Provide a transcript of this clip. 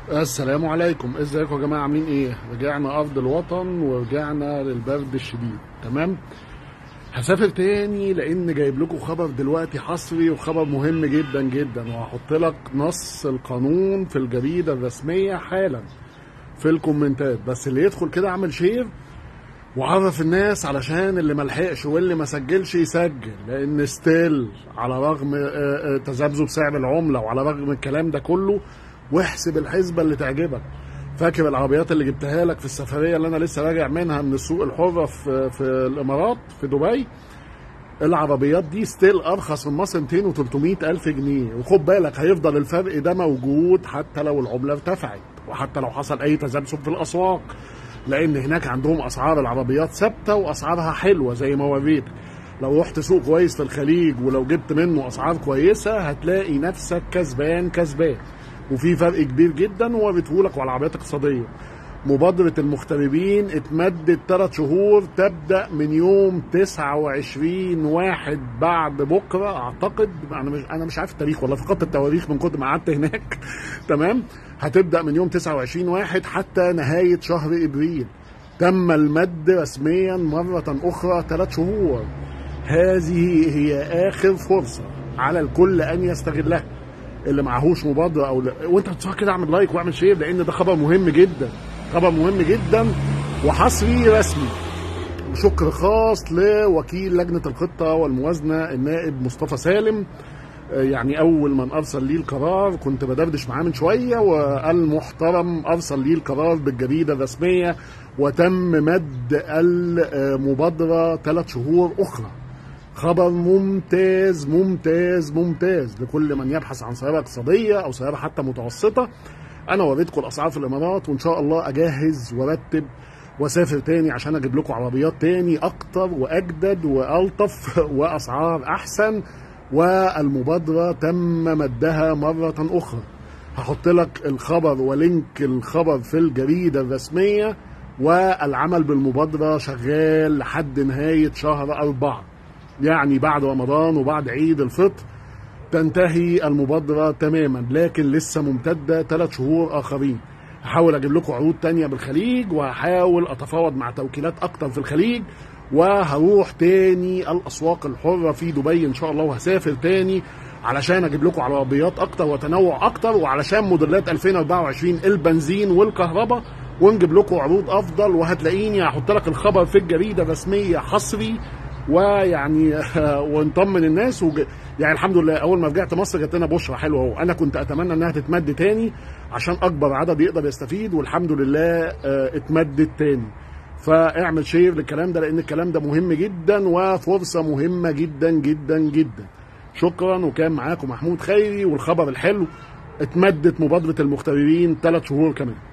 السلام عليكم ازيكم يا جماعه عاملين ايه رجعنا ارض الوطن ورجعنا للبرد الشديد تمام هسافر تاني لان جايب لكم خبر دلوقتي حصري وخبر مهم جدا جدا وهحط لك نص القانون في الجريده الرسميه حالا في الكومنتات بس اللي يدخل كده اعمل شير وعرف الناس علشان اللي ملحقش واللي ما سجلش يسجل لان ستيل على رغم آه، آه، تذبذب سعر العمله وعلى رغم الكلام ده كله واحسب الحسبه اللي تعجبك فاكر العربيات اللي جبتها لك في السفريه اللي انا لسه راجع منها من السوق الحره في في الامارات في دبي العربيات دي ستيل ارخص من مصر 200 و 300 الف جنيه وخد بالك هيفضل الفرق ده موجود حتى لو العمله ارتفعت وحتى لو حصل اي تذبذب في الاسواق لان هناك عندهم اسعار العربيات ثابته واسعارها حلوه زي ما وريتك لو رحت سوق كويس في الخليج ولو جبت منه اسعار كويسه هتلاقي نفسك كسبان كسبان وفي فرق كبير جدا ووريته لك وعلى العربيات الاقتصاديه مبادرة المغتربين اتمدت ثلاث شهور تبدأ من يوم 29 واحد بعد بكرة أعتقد أنا مش أنا مش عارف التاريخ والله فقدت التواريخ من كتر ما قعدت هناك تمام هتبدأ من يوم 29 واحد حتى نهاية شهر إبريل تم المد رسميا مرة أخرى ثلاث شهور هذه هي آخر فرصة على الكل أن يستغلها اللي معهوش مبادرة أو لا. وأنت بتصور كده اعمل لايك واعمل شير لأن ده خبر مهم جدا خبر مهم جدا وحصري رسمي وشكر خاص لوكيل لجنة الخطة والموازنة النائب مصطفى سالم آه، يعني أول من أرسل لي القرار كنت بدردش معاه من شوية والمحترم أرسل لي القرار بالجريدة الرسمية وتم مد المبادرة ثلاث شهور أخرى خبر ممتاز ممتاز ممتاز لكل من يبحث عن سيارة اقتصادية أو سيارة حتى متوسطة أنا وريتكم الأسعار في الإمارات وإن شاء الله أجهز وأرتب واسافر تاني عشان اجيب لكم عربيات تاني اكتر واجدد والطف واسعار احسن والمبادره تم مدها مره اخرى هحط لك الخبر ولينك الخبر في الجريده الرسميه والعمل بالمبادره شغال لحد نهايه شهر أربعة يعني بعد رمضان وبعد عيد الفطر تنتهي المبادرة تماما لكن لسه ممتدة ثلاث شهور آخرين هحاول أجيب لكم عروض تانية بالخليج وهحاول أتفاوض مع توكيلات أكتر في الخليج وهروح تاني الأسواق الحرة في دبي إن شاء الله وهسافر تاني علشان أجيب لكم عربيات أكتر وتنوع أكتر وعلشان موديلات 2024 البنزين والكهرباء ونجيب لكم عروض أفضل وهتلاقيني هحط لك الخبر في الجريدة الرسمية حصري ويعني ونطمن الناس وج... يعني الحمد لله اول ما رجعت مصر جات لنا بشرى حلوه اهو انا كنت اتمنى انها تتمد تاني عشان اكبر عدد يقدر يستفيد والحمد لله آه، اتمدت تاني فاعمل شير للكلام ده لان الكلام ده مهم جدا وفرصه مهمه جدا جدا جدا شكرا وكان معاكم محمود خيري والخبر الحلو اتمدت مبادره المغتربين ثلاث شهور كمان